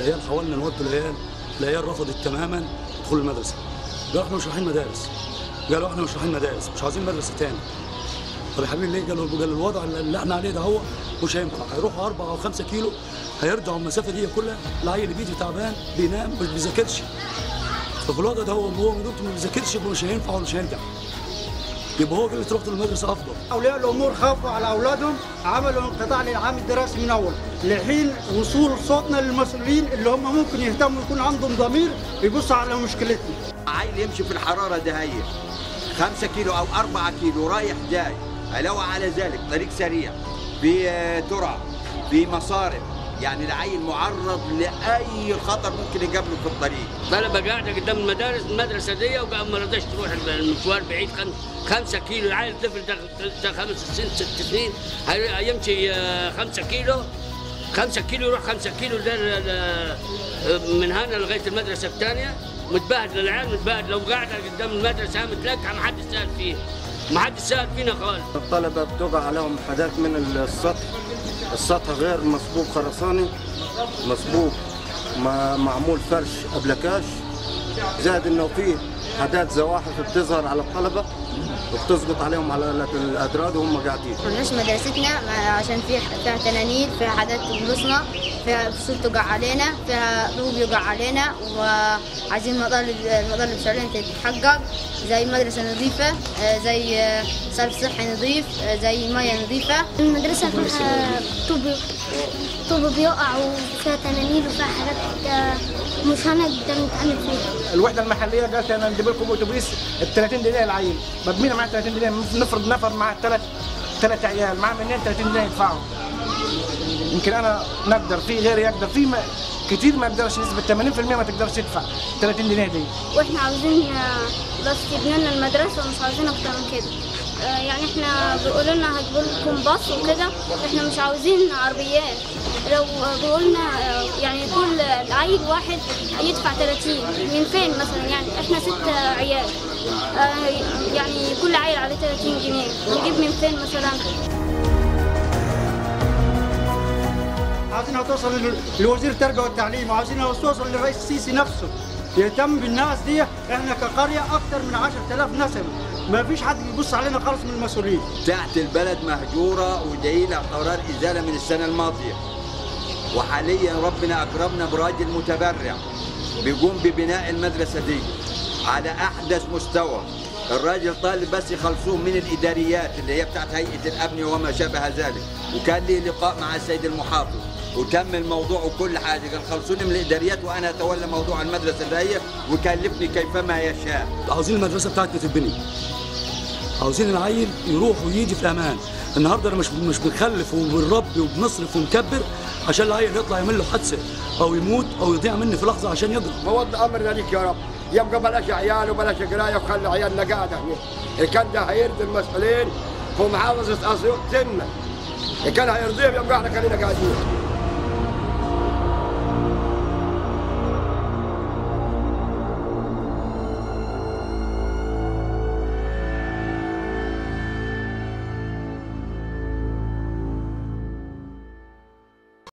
العيال حاولنا نودوا العيال العيال رفضت تماما دخول المدرسه قالوا احنا مش رايحين مدارس قالوا احنا مش رايحين مدارس مش عايزين مدرسه تاني طب يا حبيبي ليه قالوا قال الوضع اللي احنا عليه ده هو مش هينفع هيروحوا 4 او 5 كيلو هيرجعوا المسافه دي كلها العيل اللي بيجي تعبان بينام مش بيذاكرش ففي الوضع ده هو هو من دكتور ما بيذاكرش يبقى مش هينفع ومش هيرجع يبقى هو قال لي تروح المدرسه افضل اولياء الامور خافوا على اولادهم عملوا انقطاع للعام الدراسي من اول لحين وصول صوتنا للمسؤولين اللي هم ممكن يهتموا يكون عندهم ضمير يبصوا على مشكلتنا عيل يمشي في الحراره دهية خمسة كيلو او أربعة كيلو رايح جاي علاوه على ذلك طريق سريع في آه، ترع في مصارف يعني العيل معرض لاي خطر ممكن يقابله في الطريق طلبه قاعده قدام المدارس المدرسه دي وقام ما رضاش تروح المشوار بعيد خم- خمسة كيلو العيل طفل ده ده خمس سنين ست سنين هي- هيمشي آه، خمسة كيلو خمسة كيلو يروح خمسة كيلو ده ل- ل- من هنا لغايه المدرسه الثانيه متبهدل العيال متبهدل لو قاعده قدام المدرسه متلقى ما حدش سال فيه ما حدش سال فينا خالص الطلبة بتقع عليهم حاجات من السطح السطح غير مصبوب خرساني مصبوب ما معمول فرش أبلكاش زائد انه فيه حاجات زواحف بتظهر على الطلبة وبتسقط عليهم على الأدراد وهم قاعدين مش مدرستنا ما- عشان في فيها تنانين فيها حاجات تنقصنا فيها فصول تقع علينا فيها طوب يقع علينا وعايزين مطالب المطالب الشرعية تتحقق زي مدرسة نظيفة آه، زي آه، صرف صحي نظيف آه، زي مياه نظيفة المدرسة فيها طوب طوب بيقع وفيها تنانير وفيها حاجات آه، مش هنقدر نتعامل فيها الوحده المحليه قالت انا نديب لكم اتوبيس ب 30 جنيه العيل طب مين معاه 30 جنيه نفرض نفر معاه ثلاث ثلاث عيال معاه منين 30 جنيه يدفعوا يمكن انا نقدر في غيري يقدر في ما كتير ما يقدرش نسبه 80% ما تقدرش تدفع 30 جنيه دي واحنا عاوزين آه، بس يبنوا لنا المدرسة ومش عاوزين أكتر من كده آه، يعني احنا بيقولوا لنا هتجيبوا لكم باص وكده احنا مش عاوزين عربيات لو بيقولوا لنا آه، يعني كل عيل واحد يدفع 30 من فين مثلا يعني احنا ست عيال آه، يعني كل عيل عليه 30 جنيه نجيب من فين مثلا عاوزينها توصل لل- لوزير التربيه والتعليم وعاوزينها توصل للرئيس السيسي نفسه يهتم بالناس دي احنا كقريه اكثر من 10000 نسمه ما فيش حد بيبص علينا خالص من المسؤولين تحت البلد مهجورة ودليل قرار إزالة من السنة الماضية وحاليا ربنا أكرمنا براجل متبرع بيقوم ببناء المدرسة دي على أحدث مستوى الراجل طالب بس يخلصوه من الإداريات اللي هي بتاعت هيئة الأمن وما شابه ذلك وكان لي لقاء مع السيد المحافظ وتم الموضوع وكل حاجة قال خلصوني من الإداريات وأنا أتولى موضوع المدرسة اللي هي وكلفني كيفما يشاء عاوزين المدرسه بتاعتنا تتبني عاوزين العيل يروح ويجي في امان النهارده انا مش مش بنخلف وبنربي وبنصرف ونكبر عشان العيل يطلع يعمل له حادثه او يموت او يضيع مني في لحظه عشان يضرب فوض امرنا ليك يا رب يبقى بلاش عيال وبلاش قرايه وخلي عيالنا قاعده هنا إن كان ده هيرضي المسؤولين في محافظه اسيوط سنه إن كان هيرضيهم يبقى احنا خلينا قاعدين